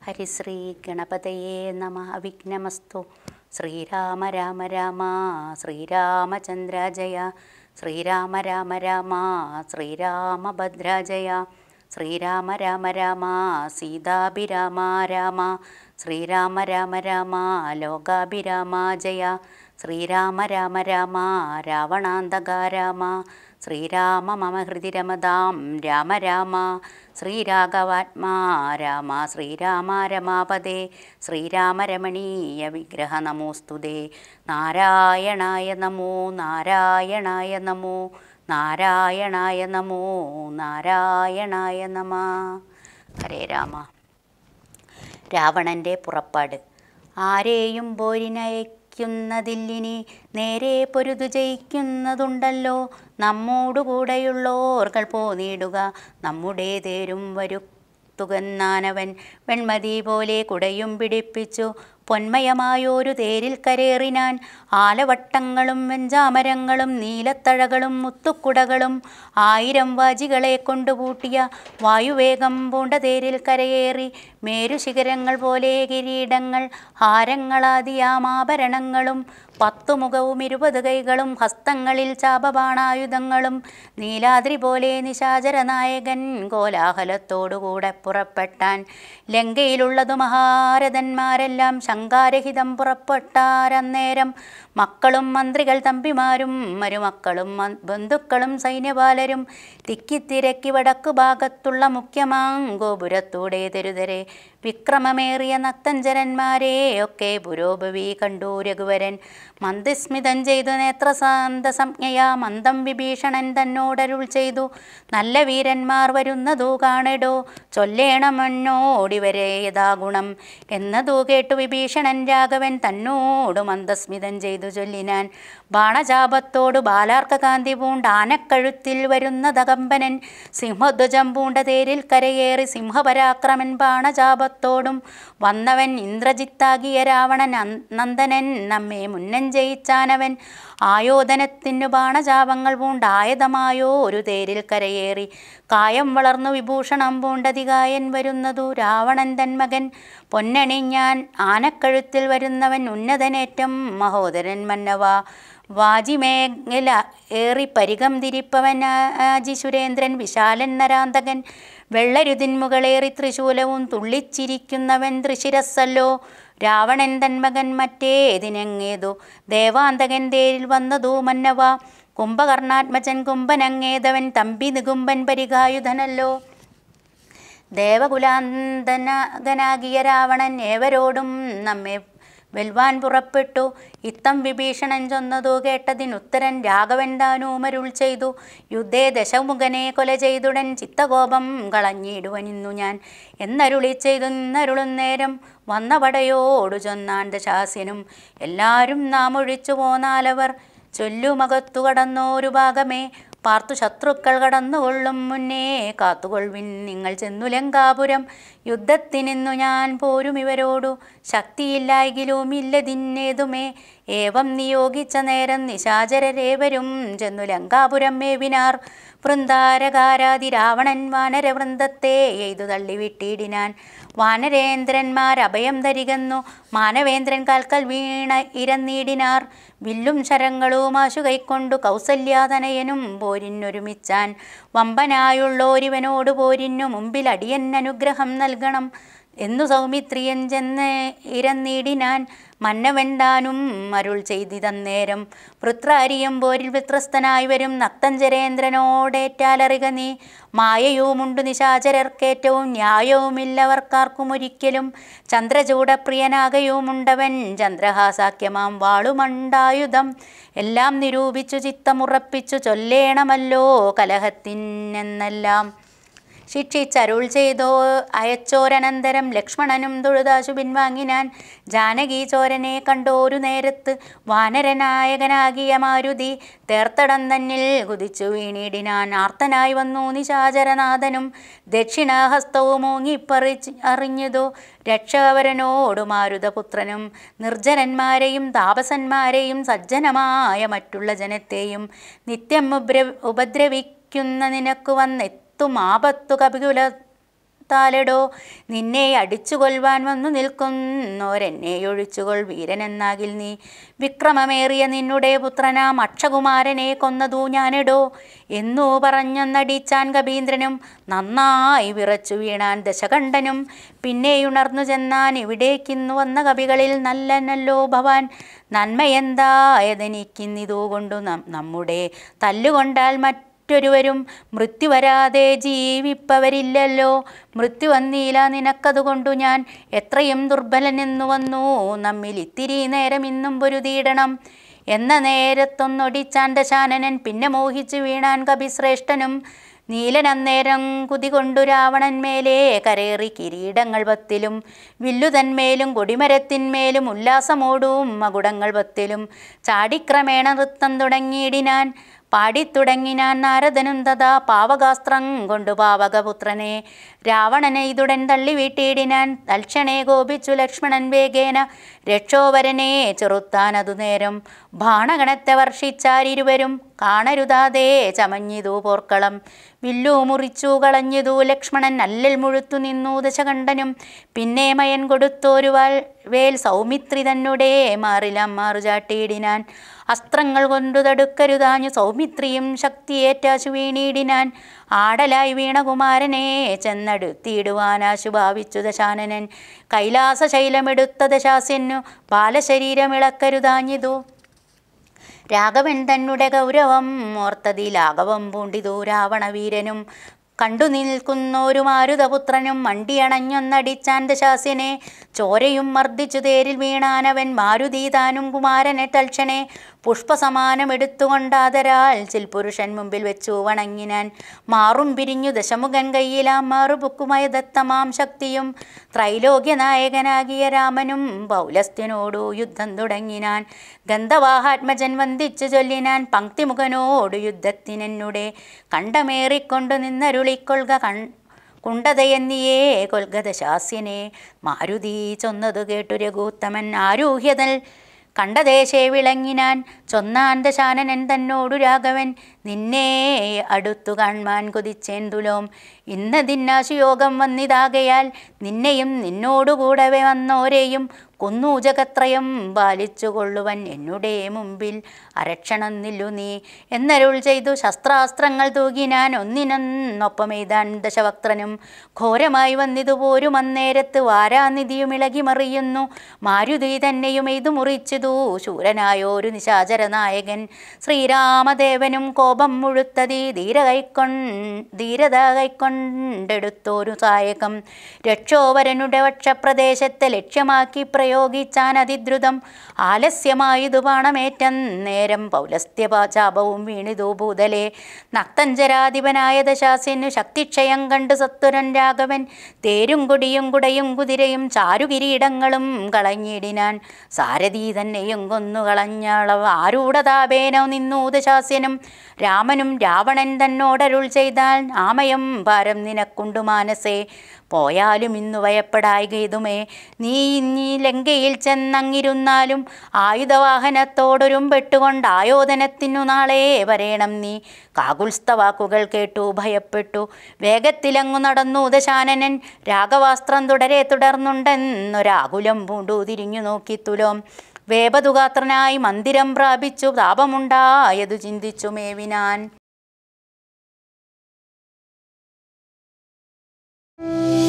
ഹരിശ്രീ ഗണപതയേ നമ അവിഘ്നമസ്തു ശ്രീരാമ രാമ രാമ ശ്രീരാമചന്ദ്ര ജയ ശ്രീരാമ രാമ രാമ ശ്രീരാമഭദ്ര ജയ ശ്രീരാമ രാമ രാമ സീതാഭിരാമ രാമ ശ്രീരാമ രാമ രാമ ലോകാഭിരാമ ജയ ശ്രീരാമ രാമ രാമ രാവണാന്തക രാമ ശ്രീരാമ മമ ഹൃദി രമതാം രാമ രാമ ശ്രീരാഘവാത്മാ രാമ ശ്രീരാമ രമാപദേ ശ്രീരാമ രമണീയ വിഗ്രഹ നമോസ്തുതേ നാരായണായ നമോ നാരായണായ നമോ നാരായണായ നമോ നാരായണായ നമ ഹരേ രാമ രാവണൻ്റെ പുറപ്പാട് ആരെയും പോരിനയക്കുന്നതില്ലിനി നേരെ പൊരുതു ജയിക്കുന്നതുണ്ടല്ലോ നമ്മോടുകൂടെയുള്ളോർകൾ പോന്നിടുക നമ്മുടെ തേരും വരുത്തുകന്നാനവൻ വെൺമതി പോലെ കുടയും പിടിപ്പിച്ചു പൊന്മയമായോരു തേരിൽ കരേറിനാൻ ആലവട്ടങ്ങളും വെഞ്ചാമരങ്ങളും നീലത്തഴകളും മുത്തുക്കുടകളും ആയിരം വാജികളെ കൊണ്ടുപൂട്ടിയ വായുവേഗം പൂണ്ട തേരിൽ കരയേറി മേരുശിഖരങ്ങൾ പോലെ കിരീടങ്ങൾ ഹാരങ്ങളാദിയാമാഭരണങ്ങളും പത്തു മുഖവും ഇരുപത് കൈകളും ഹസ്തങ്ങളിൽ ചാപബാണായുധങ്ങളും നീലാദ്രി പോലെ നിശാചര നായകൻ കോലാഹലത്തോടുകൂടെ പുറപ്പെട്ടാൻ ലങ്കയിലുള്ളതു മഹാരഥന്മാരെല്ലാം ശങ്കാരഹിതം പുറപ്പെട്ടാരന്നേരം മക്കളും മന്ത്രികൾ തമ്പിമാരും മരുമക്കളും മ- ബന്ധുക്കളും സൈന്യപാലരും തിക്കിത്തിരക്കി വടക്കു ഭാഗത്തുള്ള മുഖ്യമാങ്കോപുരത്തൂടെ തെരുതരെ വിക്രമമേറിയ നക്തഞ്ചരന്മാരെ ഒക്കെ പുരോഭവി കണ്ടു രഘുവരൻ മന്ദസ്മിതം ചെയ്തു നേത്രസാന്ത സംജ്ഞയാ മന്ദം വിഭീഷണൻ തന്നോടരുൾ ചെയ്തു നല്ല വീരന്മാർ വരുന്നതു കാണടോ ചൊല്ലേണമെന്നോടിവരെ യഥാ ഗുണം എന്നതു കേട്ടു വിഭീഷണൻ രാഘവൻ തന്നോട് മന്ദസ്മിതം ചെയ്തു ചൊല്ലിനാൻ ബാണചാപത്തോടു ബാലാർക്ക കാന്തി പൂണ്ട് ആനക്കഴുത്തിൽ വരുന്നതകമ്പനൻ സിംഹധ്വജം പൂണ്ട തേരിൽ കരയേറി സിംഹപരാക്രമൻ ബാണചാപത്തോടും വന്നവൻ ഇന്ദ്രജിത്താകിയ രാവണൻ അൻ- നന്ദനൻ നമ്മെ മുന്നൻ ജയിച്ചാനവൻ ആയോധനത്തിനു ബാണചാപങ്ങൾ പൂണ്ടായതമായോ ഒരു തേരിൽ കരയേറി കായം വളർന്നു വിഭൂഷണം പൂണ്ടതികായൻ വരുന്നതു രാവണൻ തന്മകൻ പൊന്നണിഞ്ഞാൻ ആനക്കഴുത്തിൽ വരുന്നവൻ ഉന്നതനേറ്റം മഹോദരൻ മന്നവ വാജിമേഖല ഏറി പരികം തിരിപ്പവൻ ആജി സുരേന്ദ്രൻ വിശാലൻ നരാന്തകൻ വെള്ളരുതിൻ മുകളേറി ത്രിശൂലവും തുള്ളിച്ചിരിക്കുന്നവൻ ത്രിശിരസ്സല്ലോ രാവണൻ തന്മകൻ മറ്റേതിനെങ്ങേതു ദേവാന്തകൻ തേരിൽ വന്നതു മന്നവ കുംഭകർണാത്മജൻ കുംഭനങ്ങേതവൻ തമ്പി നികുംബൻ പരികായുധനല്ലോ ദേവകുലാന്തനാകിയ രാവണൻ ഏവരോടും നമ്മെ വെൽവാൻ പുറപ്പെട്ടു ഇത്തം വിഭീഷണൻ ചൊന്നതു കേട്ടതിനുത്തരൻ രാഘവൻ താനൂമരുൾ ചെയ്തു യുദ്ധേ ദശമുഖനെ കൊല ചെയ്തുടൻ ചിത്തകോപം കളഞ്ഞിടുവനിന്നു ഞാൻ എന്നരുളി ചെയ്തു നിന്നരുളും നേരം വന്ന പടയോടു ചൊന്നാൻ ദശാസ്യനും എല്ലാവരും നാം ഒഴിച്ചു പോന്നാലവർ ചൊല്ലുമകത്തു കടന്നോരു ഭാഗമേ പാർത്തു ശത്രുക്കൾ കടന്നുകൊള്ളും മുന്നേ കാത്തുകൊള്ളുവിൻ നിങ്ങൾ ചെന്നു ലങ്കാപുരം യുദ്ധത്തിനിന്നു ഞാൻ പോരും ഇവരോടു ശക്തിയില്ലായെങ്കിലും ഇല്ലതിന്നേതുമേ ഏവം നിയോഗിച്ച നേരം നിശാചരരേവരും ചെന്നു ലങ്കാപുരം മേവിനാർ വൃന്ദാരകാരാതി രാവണൻ വാനരവൃന്ദത്തെ എയ്തു തള്ളിവിട്ടിടിനാൻ വാനരേന്ദ്രന്മാർ അഭയം ധരികന്നു മാനവേന്ദ്രൻ കാൽക്കൽ വീണ ഇരന്നീടിനാർ വില്ലും ശരങ്ങളും ആശു കൈക്കൊണ്ടു കൗസല്യാതനയനും പോരിനൊരുമിച്ചാൻ വമ്പനായുള്ളോരിവനോട് പോരിനു മുമ്പിൽ അടിയൻ അനുഗ്രഹം നൽകണം എന്നു സൗമിത്രിയൻ ചെന്ന് ഇരന്നീടിനാൻ മന്നവെണ്ടാനും അരുൾ ചെയ്തിതന്നേരം വൃത്രാരിയും പോരിൽ വിത്രസ്തനായി വരും നക്തഞ്ചരേന്ദ്രനോടേറ്റാലറിക നീ മായയുമുണ്ടു നിശാചരർക്കേറ്റവും ന്യായവുമില്ലവർക്കാർക്കും ഒരിക്കലും ചന്ദ്രചൂടപ്രിയനാകയുമുണ്ടവൻ ചന്ദ്രഹാസാക്യമാം വാളുമണ്ടായുധം എല്ലാം നിരൂപിച്ചു ചിത്തമുറപ്പിച്ചു ചൊല്ലേണമല്ലോ കലഹത്തിനെന്നെല്ലാം ശിക്ഷിച്ചരുൾ ചെയ്തോ അയച്ചോരനന്തരം ലക്ഷ്മണനും തൊഴുതാശു പിൻവാങ്ങിനാൻ ജാനകി ചോരനെ കണ്ടോരു നേരത്ത് വാനരനായകനാകിയ മാരുതി തേർത്തടം തന്നിൽ കുതിച്ചു വീണിടിനാൻ ആർത്തനായി വന്നു നിശാചരനാഥനും ദക്ഷിണാഹസ്തവും ഓങ്ങിപ്പറിച്ച് അറിഞ്ഞതോ രക്ഷാവരനോടു മാരുതപുത്രനും നിർജ്ജനന്മാരെയും താപസന്മാരെയും സജ്ജനമായ മറ്റുള്ള ജനത്തെയും നിത്യം ഉപദ്ര ഉപദ്രവിക്കുന്ന നിനക്ക് വന്നെത്തും ആപത്തു കപികുല താലടോ നിന്നെ അടിച്ചു കൊല്ലുവാൻ വന്നു നിൽക്കുന്നോരെന്നെ ഒഴിച്ചുകൊൾ വീരനെന്നാകിൽ നീ വിക്രമമേറിയ നിന്നുടെ പുത്രനാം അക്ഷകുമാരനെ കൊന്നതു ഞാനെടോ എന്നു പറഞ്ഞൊന്നടിച്ചാൻ കബീന്ദ്രനും നന്നായി വിറച്ചു വീണാൻ ദശകണ്ഠനും പിന്നെയുണർന്നു ചെന്നാൻ ഇവിടേക്കിന്നു വന്ന കവികളിൽ നല്ലനല്ലോ ഭവാൻ നന്മയെന്തായതെനിക്കിന്നിതു കൊണ്ടു നം- നമ്മുടെ തല്ലുകൊണ്ടാൽ മറ്റൊരുവരും മൃത്യു വരാതെ ജീവിപ്പവരില്ലല്ലോ മൃത്യു വന്നീല നിനക്കതുകൊണ്ടു ഞാൻ എത്രയും ദുർബലനെന്നു വന്നു നമ്മിൽ ഇത്തിരി നേരം ഇന്നും പൊരുതിയിടണം എന്ന നേരത്തൊന്നൊടിച്ചാൻ ദശാനനൻ പിന്നെ മോഹിച്ചു വീണാൻ കപിശ്രേഷ്ഠനും നീലനന്നേരം കുതികൊണ്ടു രാവണൻ മേലേ കരേറി കിരീടങ്ങൾ പത്തിലും വില്ലുതന്മേലും കൊടിമരത്തിന്മേലും ഉല്ലാസമോടും മകുടങ്ങൾ പത്തിലും ചാടിക്രമേണ നൃത്തം തുടങ്ങിയിടിനാൻ പാടിത്തുടങ്ങിനാൻ നാരദനും തഥാ പാവകാസ്ത്രം കൊണ്ടു പാവകപുത്രനെ രാവണനെ ഇതുടൻ തള്ളി വീട്ടിയിടിനാൻ തൽക്ഷണേ കോപിച്ചു ലക്ഷ്മണൻ വേഗേന രക്ഷോവരനെ ചെറുത്താനതു നേരം ബാണഗണത്തെ വർഷിച്ചാരിരുവരും കാണരുതാതെ ചമഞ്ഞിതു പോർക്കളം വില്ലു മുറിച്ചു കളഞ്ഞിതു ലക്ഷ്മണൻ അല്ലൽ മുഴുത്തു നിന്നു ദശകണ്ഠനും പിന്നെ മയൻ കൊടുത്തോരു വാൽ വേൽ സൗമിത്രി തന്നുടേ മാറിലം മാറുചാട്ടിയിടിനാൻ അസ്ത്രങ്ങൾ കൊണ്ടു തടുക്കരുതാഞ്ഞു സൗമിത്രിയും ശക്തിയേറ്റാശു വീണിടിനാൻ ആടലായി വീണകുമാരനെ ചെന്നടുത്തിയിടുവാനാശു ഭാവിച്ചു ദശാനനൻ കൈലാസ ശൈലമെടുത്ത ദശാസ്യനു ബാലശരീരമിളക്കരുതാഞ്ഞിതു രാഘവൻ തന്നെ ഗൗരവം ഓർത്തതി ലാഘവം പൂണ്ടിതു രാവണവീരനും കണ്ടു നിൽക്കുന്നൊരു മാരുതപുത്രനും മണ്ടിയണഞ്ഞൊന്നടിച്ചാൻ ദശാസ്യനെ ചോരയും മർദ്ദിച്ചു തേരിൽ വീണാനവൻ മാരുതി താനും കുമാരനെ തൽക്ഷണേ പുഷ്പസമാനമെടുത്തുകൊണ്ടാതരാൽ ചിൽപുരുഷൻ മുമ്പിൽ വെച്ചു വണങ്ങിനാൻ മാറും പിരിഞ്ഞു ദശമുഖൻ കയ്യിലാം മാറുപൊക്കുമായ ദത്തമാം ശക്തിയും ത്രൈലോക്യ നായകനാകിയ രാമനും പൗലസ്ത്യനോടു യുദ്ധം തുടങ്ങിനാൻ ഗന്ധവാഹാത്മജൻ വന്ദിച്ചു ചൊല്ലിനാൻ പങ്ക്തിമുഖനോടു യുദ്ധത്തിനെന്നുടെ കണ്ടമേറിക്കൊണ്ടു നിന്നരുളിക്കൊള്ളുക കൺ കുണ്ടതയെന്നിയേ കൊൽഗതശാസ്യനെ മാരുതി ചൊന്നതു കേട്ടു രഘൂത്തമൻ ആരൂഹ്യതൽ കണ്ടദേശേ വിളങ്ങിനാൻ ചൊന്നാൻ ദശാനനൻ തന്നോടു രാഘവൻ നിന്നെ അടുത്തു കാൺമാൻ കൊതിച്ചേന്തുലോം ഇന്നതിന്നാശു യോഗം വന്നിതാകയാൽ നിന്നെയും നിന്നോടുകൂടവെ വന്നോരെയും കൊന്നു ജഗത്രയം പാലിച്ചു കൊള്ളുവൻ എന്നുടെ മുമ്പിൽ അരക്ഷണം നില്ലു നീ എന്നരുൾ ചെയ്തു ശസ്ത്രാസ്ത്രങ്ങൾ തൂകിനാൻ ഒന്നിനൊന്നൊപ്പമെയ്താൻ ദശവക്ത്രനും ഘോരമായി വന്നിതു പോരും അന്നേരത്ത് വാരാനിധിയും ഇളകി മറിയുന്നു മാരുതി തന്നെയും എയ്തു മുറിച്ചിതു ശൂരനായോരു നിശാചര നായകൻ ശ്രീരാമദേവനും കോപം മുഴുത്തതി ധീര കൈക്കൊൺ ധീരത കൈക്കൊണ്ടെടുത്തോരു സായകം രക്ഷോവരനുടെ വക്ഷപ്രദേശത്തെ ലക്ഷ്യമാക്കി പ്രയോഗിച്ചാൻ അതിദ്രുതം ആലസ്യമായതു ബാണമേറ്റം നേരം പൗലസ്ത്യപാചാപവും വീണിതു ഭൂതലെ നക്തഞ്ചരാധിപനായ ദശാസ്യനു ശക്തിക്ഷയം കണ്ട് സത്വരൻ രാഘവൻ തേരും കൊടിയും കുടയും കുതിരയും ചാരുകിരീടങ്ങളും കളഞ്ഞിടിനാൻ സാരഥി തന്നെയും കൊന്നു കളഞ്ഞളവ് ആരൂഢതാപേനോ നിന്നു ദശാസ്യനും രാമനും രാവണൻ തന്നോടരുൾ ചെയ്താൽ ആമയം ഭാരം നിനക്കുണ്ടു മാനസേ പോയാലും ഇന്നു ഭയപ്പെടായി ഗീതുമേ നീ ഇന്നീ ലങ്കയിൽ ചെന്നങ്ങിരുന്നാലും ആയുധവാഹനത്തോടൊരും പെട്ടുകൊണ്ട് ആയോധനത്തിനു നാളെ വരേണം നീ കാകുൽസ്ഥ വാക്കുകൾ കേട്ടു ഭയപ്പെട്ടു വേഗത്തിലങ്ങു നടന്നു ദശാനനൻ രാഘവാസ്ത്രം തുടരെ തുടർന്നുണ്ടെന്നൊരാകുലം പൂണ്ടു തിരിഞ്ഞു നോക്കി തുലോം വേപതുഗാത്രനായി മന്ദിരം പ്രാപിച്ചു താപമുണ്ടായതു ചിന്തിച്ചു മേവിനാൻ